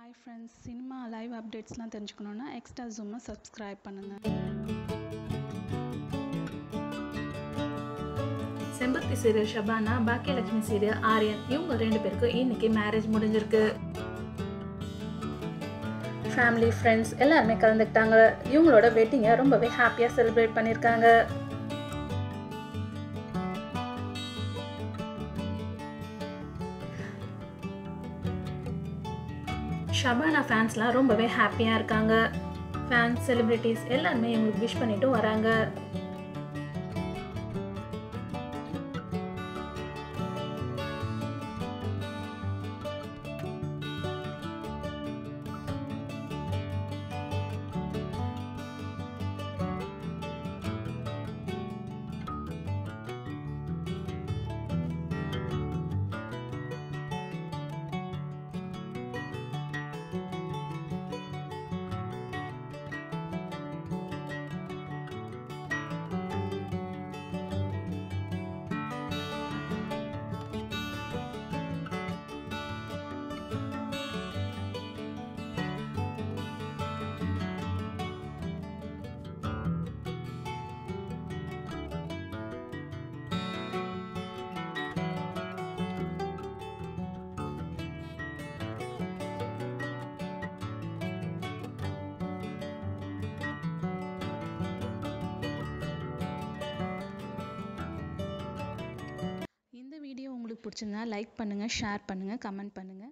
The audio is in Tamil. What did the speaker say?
ஹாய் ஃப்ரெண்ட்ஸ் சினிமா லைவ் அப்டேட்ஸ்லாம் தெரிஞ்சுக்கணுன்னா எக்ஸ்ட்ரா ஜூமை சப்ஸ்கிரைப் பண்ணுங்கள் செம்பருத்தி சீரியல் ஷபானா பாக்கியலட்சுமி சீரியல் ஆரியன் இவங்க ரெண்டு பேருக்கும் இன்னைக்கு மேரேஜ் முடிஞ்சிருக்கு ஃபேமிலி ஃப்ரெண்ட்ஸ் எல்லாருமே கலந்துக்கிட்டாங்க இவங்களோட வெட்டிங்கை ரொம்பவே ஹாப்பியாக செலிப்ரேட் பண்ணியிருக்காங்க ஷபானா ஃபேன்ஸ்லாம் ரொம்பவே ஹாப்பியாக இருக்காங்க ஃபேன்ஸ் செலிப்ரிட்டிஸ் எல்லாருமே இவங்களுக்கு விஷ் பண்ணிட்டு வராங்க இந்த வீடியோ உங்களுக்கு பிடிச்சிருந்தா லைக் பண்ணுங்கள் ஷேர் பண்ணுங்கள் கமெண்ட் பண்ணுங்கள்